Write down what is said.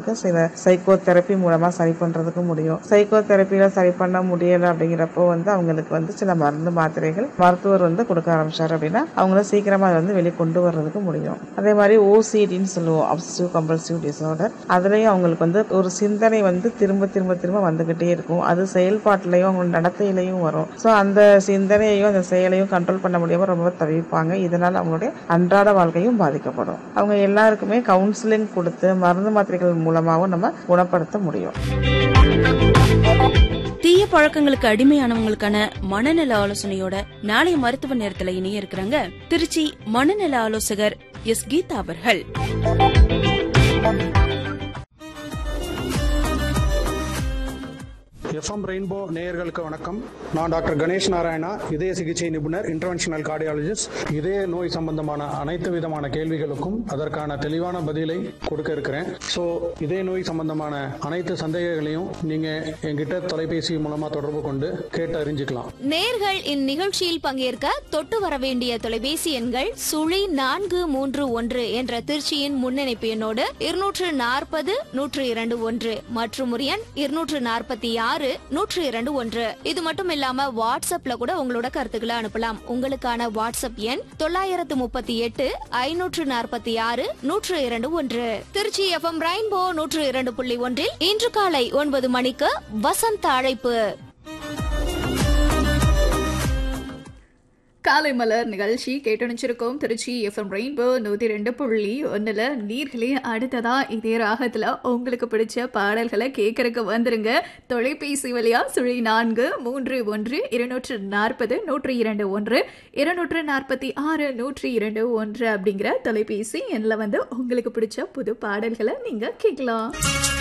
வந்து சில psycho therapy மூலமா சரி பண்றதுக்கு முடியும் சைக்கோ தெரப்பியில சரி பண்ண முடியல அப்படிங்கிறப்போ வந்து அவங்களுக்கு வந்து சில மருந்து மாத்திரைகள் மருத்துவர் வந்து கொடுக்க ஆரம்பிச்சாரு அப்படின்னா அவங்கள சீக்கிரமா அதை வந்து வெளியே கொண்டு வர்றதுக்கு முடியும் அதே மாதிரி ஓசிடின்னு சொல்லுவோம் அப்சிவ் கம்பல்சிவ் டிசார்டர் அதுலயும் அவங்களுக்கு வந்து ஒரு சிந்தனை வந்து திரும்ப திரும்ப திரும்ப வந்துகிட்டே இருக்கும் அது செயல்பாட்டிலையும் அவங்க நடத்தையிலையும் வரும் ஸோ அந்த சிந்தனையையும் அந்த செயலையும் கண்ட்ரோல் பண்ண முடியாம ரொம்ப தவிப்பாங்க இதனால அவங்களுடைய அன்றாட வாழ்க்கையும் பாதிக்கப்படும் அவங்க எல்லாருக்குமே கவுன்சிலிங் கொடுத்து மருந்து மாத்திரைகள் மூலமாகவும் நம்ம குணப்படுத்த முடியும் தீய பழக்கங்களுக்கு அடிமையானவங்களுக்கான மனநல ஆலோசனையோட நாளைய மருத்துவ நேரத்துல இணைய இருக்கிறாங்க திருச்சி மனநல ஆலோசகர் எஸ் கீதா அவர்கள் எஃப்எம் ரெயின்போ நேயர்களுக்கு வணக்கம் நான் டாக்டர் கணேஷ் நாராயணா இதய சிகிச்சை நிபுணர் இன்டர்வென்ஷனல் கார்டியாலஜிஸ்ட் இதய நோய் சம்பந்தமான அனைத்து விதமான கேள்விகளுக்கும் அதற்கான தெளிவான பதிலை கொடுக்க இருக்கிறேன் ஸோ இதய நோய் சம்பந்தமான அனைத்து சந்தேகங்களையும் நீங்க எங்கிட்ட தொலைபேசி மூலமா தொடர்பு கொண்டு கேட்டு அறிஞ்சுக்கலாம் நேர்கள் இந்நிகழ்ச்சியில் பங்கேற்க தொட்டு வர வேண்டிய தொலைபேசி எண்கள் சுழி நான்கு மூன்று ஒன்று என்ற திருச்சியின் முன்னிணைப்பு எண்ணோடு இருநூற்று நாற்பது நூற்று இரண்டு ஒன்று மற்றும் ஒரு எண் இருநூற்று நாற்பத்தி ஆறு நூற்று இரண்டு ஒன்று இது மட்டும் இல்லாம வாட்ஸ்அப்ல கூட உங்களோட கருத்துக்களை அனுப்பலாம் உங்களுக்கான வாட்ஸ்அப் எண் தொள்ளாயிரத்து முப்பத்தி எட்டு ஐநூற்று நாற்பத்தி ஆறு நூற்று இரண்டு ஒன்று திருச்சி எஃப்எம் ரெயின்போ நூற்று இரண்டு புள்ளி ஒன்றில் இன்று காலை ஒன்பது மணிக்கு வசந்த அழைப்பு காலை மலர் நிகழ்ச்சி கேட்டணிச்சிருக்கோம் திருச்சி எஃப்எம் ரெயின்போ நூற்றி ரெண்டு புள்ளி ஒன்றில் நீர்களே அடுத்ததா இதே ராகத்தில் உங்களுக்கு பிடிச்ச பாடல்களை கேட்கறக்கு வந்துருங்க தொலைபேசி வழியா சுழி நான்கு மூன்று ஒன்று இருநூற்று நாற்பது நூற்றி இரண்டு ஒன்று இருநூற்று நாற்பத்தி ஆறு நூற்றி இரண்டு ஒன்று அப்படிங்கிற தொலைபேசி எண்ணில் வந்து உங்களுக்கு பிடிச்ச புது பாடல்களை நீங்கள் கேட்கலாம்